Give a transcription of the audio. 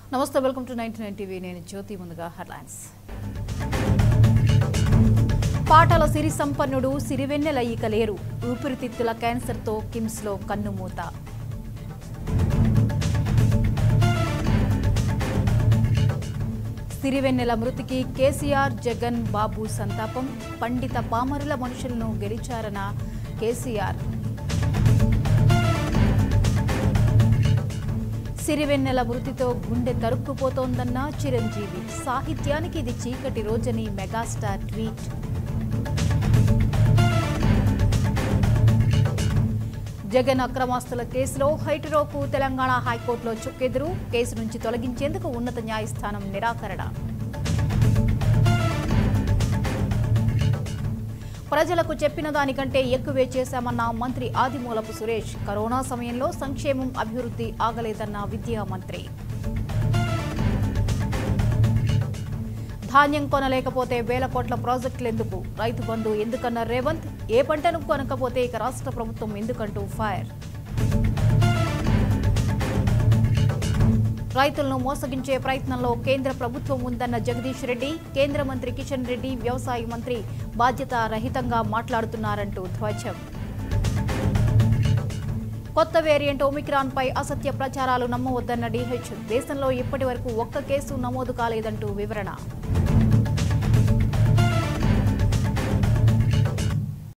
నమస్తే welcome to ninety nine TV నేను జ్యోతి ముందుగా హెడ్లైన్స్ పాటల సిరి సంపన్నుడు సిరివెన్నెల ఇక లేరు ఊపిరితిత్తుల క్యాన్సర్తో కిమ్స్లో కన్నుమూత సిరివెన్నెల మృతికి కేసీఆర్ జగన్ బాబు సంతాపం పండిత పామరుల మనుషులను గెలిచారన కేసీఆర్ సిరివెన్నెల మృతితో గుండె తరుక్కుపోతోందన్న చిరంజీవి సాహిత్యానికి ఇది చీకటి రోజని మెగాస్టార్ ట్వీట్ జగన్ అక్రమాస్తుల కేసులో హైటరోకు తెలంగాణ హైకోర్టులో చుక్కెదురు కేసు నుంచి తొలగించేందుకు ఉన్నత న్యాయస్థానం నిరాకరణ ప్రజలకు చెప్పిన దానికంటే ఎక్కువే చేశామన్న మంత్రి ఆదిమూలపు సురేష్ కరోనా సమయంలో సంక్షేమం అభివృద్ధి ఆగలేదన్న విద్యా మంత్రి ధాన్యం కొనలేకపోతే వేల కోట్ల ప్రాజెక్టులు ఎందుకు రైతు బంధు ఎందుకన్న రేవంత్ ఏ పంటను కొనకపోతే ఇక రాష్ట్ర ప్రభుత్వం ఎందుకంటూ ఫైర్ రైతులను మోసగించే ప్రయత్నంలో కేంద్ర ప్రభుత్వం ఉందన్న జగదీష్ రెడ్డి కేంద్ర మంత్రి కిషన్ రెడ్డి వ్యవసాయ మంత్రి బాధ్యత రహితంగా మాట్లాడుతున్నారంటూ ధ్వజం కొత్త వేరియంట్ ఒమిక్రాన్ పై అసత్య ప్రచారాలు నమ్మవద్దన్న డిహెచ్ దేశంలో ఇప్పటి వరకు ఒక్క కేసు నమోదు కాలేదంటూ వివరణ